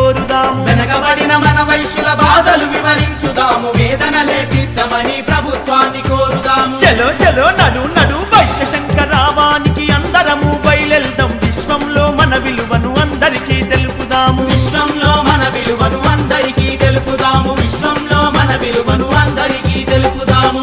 కోరుదాము వెనకబడిన మన వైశ్యుల బాధలు వివరించుదాము వేదనలే తీర్చమని ప్రభుత్వాన్ని కోరుదాము చలో చలో నడు నడు వైశ్య శంకరావానికి అందరము బయలెల్దాం విశ్వంలో మన విలువను అందరికీ తెలుపుదాము విశ్వంలో మన విలువను అందరికీ తెలుపుదాము విశ్వంలో మన విలువను అందరికీ తెలుపుదాము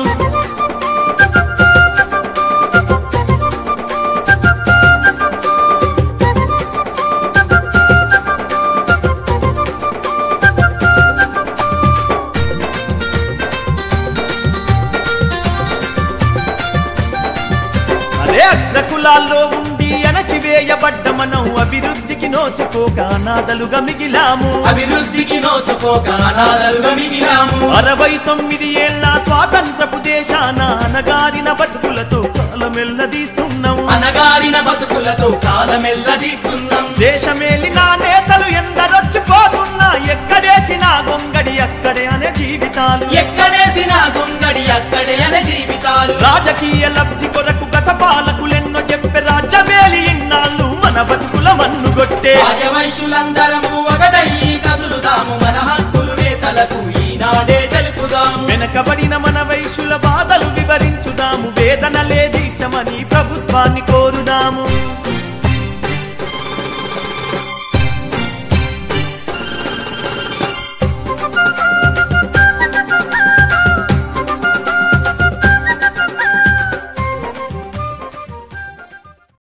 అరే అగ్రకులాల్లో ఉండి అణచివేయబడ్డ మనం అభివృద్ధికి నోచుకోక అనాథలుగా మిగిలాము అభివృద్ధికి నోచుకోక అనాథలుగా మిగిలాము అరవై తొమ్మిది ఏళ్ల స్వాతంత్రపు దేశాన అనగారిన బతుకులతో కాలమెల్లదీస్తున్నాము అనగారిన బతుకులతో కాలమెల్లదీస్తున్నాం దేశమేలిన నేతలు ఎందరొచ్చిపోతున్నా ఎక్కడేసిన గొంగడి అక్కడే అనే జీవితాలు ఎక్కడేసిన గొంగడి అక్కడే అనే జీవితాలు రాజకీయ లబ్ధి కొరకు గత పాలకులెన్నో చెప్పే రాజ్యమేలి ఇన్నాళ్ళు మన బతుకుల మన్నుగొట్టే రాజవైశ్యులందరము ఒకటయ్యి కదులుదాము మన హక్కులు నేతలకు ఈనాడే తెలుపుదాము వెనకబడిన మన వైశ్యుల బాధలు వివరించుదాము వేదనలే దీక్షమని ప్రభుత్వాన్ని కోరుదాము